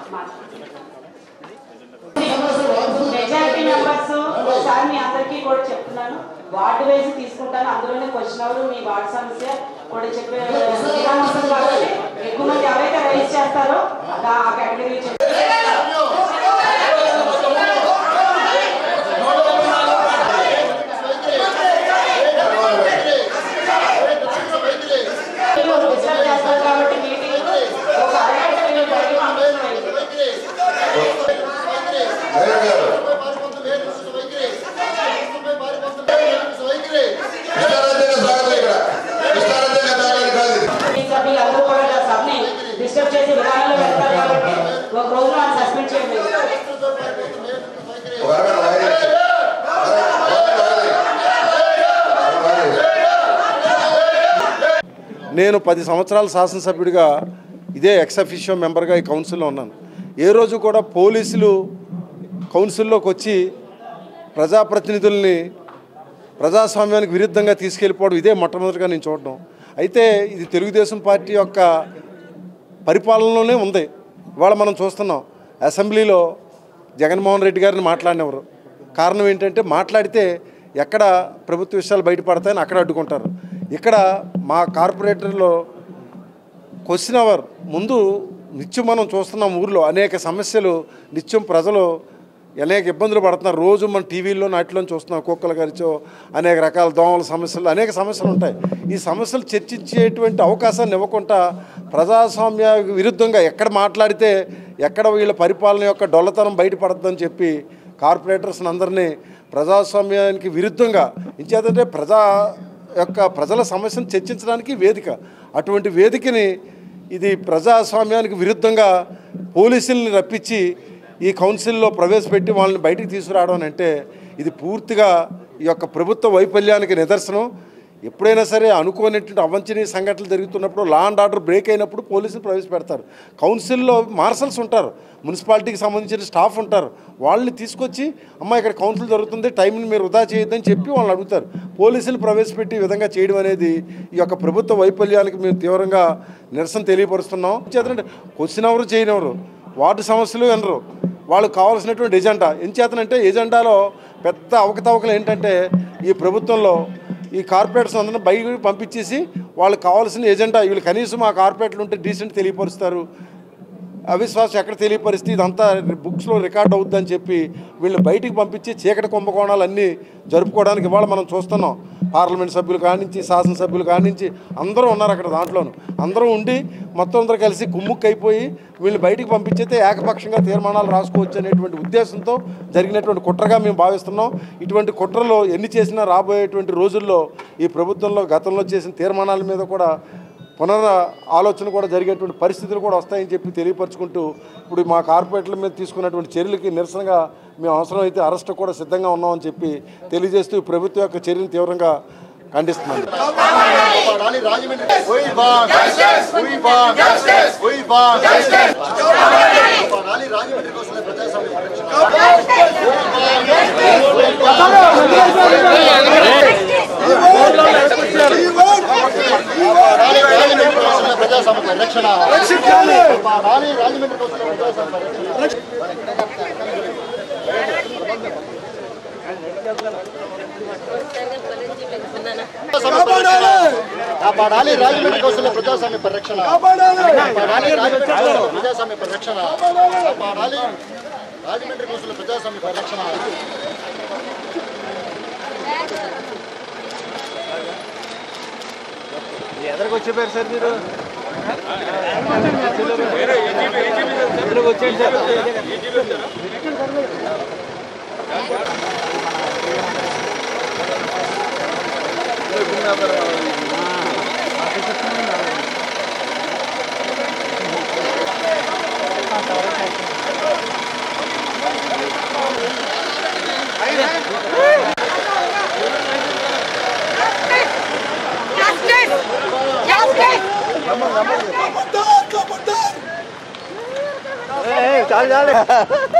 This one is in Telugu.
మెజారిటీ మెంబర్స్ ఒకసారి మీ అందరికీ కూడా చెప్తున్నాను వార్డు వేసి తీసుకుంటాను అందులోనే క్వశ్చన్ అవర్ మీ వార్డు సమస్య కూడా చెప్పే విధానం ఉంటుంది కాబట్టి ఎక్కువ మంది ఎవరైతే రైజ్ చేస్తారో దా- ఆ కేటగిరీ డిస్టర్బ్ చేస్తారు కాబట్టి మీటింగ్ ఒక అరగంట మీరు బయటికి పంపించండి. మేయర్ గారు ఇష్టారాజ్యంగా సాగదు ఇక్కడ ఇష్టారాజ్యంగా సాగాలి కాదు ఇది. ఈ సభ్యులందరూ కూడా నా సభని డిస్టర్బ్ చేసే విధానంలో వెళ్తారు కాబట్టి ఒక రోజు మనం సస్పెండ్ చేయండి ఒక అరగంట వాయిదా ఇచ్చి. అరగంట వాయిదా వాయిదా. అరగంట వాయిదా ఇచ్చి. నేను పది సంవత్సరాల శాసనసభ్యుడిగా ఇదే ఎక్సఫిషియో మెంబర్గా ఈ కౌన్సిల్లో ఉన్నాను ఏ రోజు కూడా పోలీసులు కౌన్సిల్లోకి వచ్చి ప్రజాప్రతినిధుల్ని ప్రజాస్వామ్యానికి విరుద్ధంగా తీసుకెళ్ళిపోవడం ఇదే మొట్టమొదటిగా నేను చూడడం అయితే ఇది తెలుగుదేశం పార్టీ యొక్క పరిపాలనలోనే ఉంది ఇవాళ మనం చూస్తున్నాం అసెంబ్లీలో జగన్మోహన్ రెడ్డి గారిని మాట్లాడినవారు కారణం ఏంటంటే మాట్లాడితే ఎక్కడ ప్రభుత్వ విషయాలు బయటపడతాయని అక్కడ అడ్డుకుంటారు ఇక్కడ మా కార్పొరేటర్లో క్వశ్చన్ అవర్ ముందు నిత్యం మనం చూస్తున్నాం ఊర్లో అనేక సమస్యలు నిత్యం ప్రజలు అనేక ఇబ్బందులు పడుతున్నారు రోజు మన టీవీల్లో నాటిలో చూస్తున్నాం కుక్కలు కరిచో అనేక రకాల దోమల సమస్యలు అనేక సమస్యలు ఉంటాయి ఈ సమస్యలు చర్చించేటువంటి అవకాశాన్ని ఇవ్వకుండా ప్రజాస్వామ్య విరుద్ధంగా ఎక్కడ మాట్లాడితే ఎక్కడ వీళ్ళ పరిపాలన యొక్క డొల్లతనం బయటపడుతుందని చెప్పి కార్పొరేటర్స్ అందరినీ ప్రజాస్వామ్యానికి విరుద్ధంగా ఇంచేతంటే ప్రజా యొక్క ప్రజల సమస్యను చర్చించడానికి వేదిక అటువంటి వేదికని ఇది ప్రజాస్వామ్యానికి విరుద్ధంగా పోలీసుల్ని రప్పించి ఈ కౌన్సిల్లో ప్రవేశపెట్టి వాళ్ళని బయటికి తీసుకురావడం అని అంటే ఇది పూర్తిగా ఈ యొక్క ప్రభుత్వ వైఫల్యానికి నిదర్శనం ఎప్పుడైనా సరే అనుకోనటువంటి అవంచనీయ సంఘటనలు జరుగుతున్నప్పుడు లా అండ్ ఆర్డర్ బ్రేక్ అయినప్పుడు పోలీసులు ప్రవేశపెడతారు కౌన్సిల్లో మార్షల్స్ ఉంటారు మున్సిపాలిటీకి సంబంధించిన స్టాఫ్ ఉంటారు వాళ్ళని తీసుకొచ్చి అమ్మ ఇక్కడ కౌన్సిల్ జరుగుతుంది టైంని మీరు వృధా చేయొద్దని చెప్పి వాళ్ళని అడుగుతారు పోలీసులు ప్రవేశపెట్టి ఈ విధంగా చేయడం అనేది ఈ యొక్క ప్రభుత్వ వైఫల్యానికి మేము తీవ్రంగా నిరసన తెలియపరుస్తున్నాం చేతంటే క్వశ్చన్ ఎవరు చేయనివ్వరు వార్డు సమస్యలు వినరు వాళ్ళకి కావాల్సినటువంటి ఎజెండా ఏం చేతనంటే ఎజెండాలో పెద్ద అవకతవకలు ఏంటంటే ఈ ప్రభుత్వంలో ఈ కార్పొరేట్స్ అందరిని బయటకు పంపించేసి వాళ్ళకి కావాల్సిన ఎజెండా వీళ్ళు కనీసం ఆ కార్పొరేట్లు ఉంటే డీసెంట్ తెలియపరుస్తారు అవిశ్వాసం ఎక్కడ తెలియపరిస్తే ఇదంతా బుక్స్లో రికార్డ్ అవుద్దని చెప్పి వీళ్ళని బయటికి పంపించి చీకటి కుంభకోణాలు అన్నీ జరుపుకోవడానికి ఇవాళ మనం చూస్తున్నాం పార్లమెంట్ సభ్యులు కానించి శాసనసభ్యులు కానించి అందరూ ఉన్నారు అక్కడ దాంట్లోను అందరూ ఉండి మొత్తం అందరూ కలిసి కుమ్ముక్కు అయిపోయి వీళ్ళు బయటికి పంపించితే ఏకపక్షంగా తీర్మానాలు రాసుకోవచ్చు అనేటువంటి ఉద్దేశంతో జరిగినటువంటి కుట్రగా మేము భావిస్తున్నాం ఇటువంటి కుట్రలో ఎన్ని చేసినా రాబోయేటువంటి రోజుల్లో ఈ ప్రభుత్వంలో గతంలో చేసిన తీర్మానాల మీద కూడా పునర్ ఆలోచన కూడా జరిగేటువంటి పరిస్థితులు కూడా వస్తాయని చెప్పి తెలియపరచుకుంటూ ఇప్పుడు మా కార్పొరేట్ల మీద తీసుకున్నటువంటి చర్యలకి నిరసనగా మేము అవసరమైతే అరెస్ట్ కూడా సిద్ధంగా ఉన్నామని చెప్పి తెలియజేస్తూ ఈ ప్రభుత్వం యొక్క చర్యను తీవ్రంగా ఖండిస్తున్నాను ప్రజాస్వామ్య రక్షణ రాజమండ్రి కోసం ప్రజాస్వామ్య రక్షణ కాపాడాలి రాజమండ్రి కౌశల్య ప్రజాస్వామ్య పరిరక్షణ కాపాడాలి రాజమండ్రి కౌశల్య ప్రజాస్వామ్య పరిరక్షణ కాపాడాలి రాజమండ్రి కౌశల్య ప్రజాస్వామ్య పరిరక్షణ ఎదరికి వచ్చిపోయారు సార్ మీరు ఎదరికి వచ్చేయండి సార్ Justice! Justice! చాలు చాలు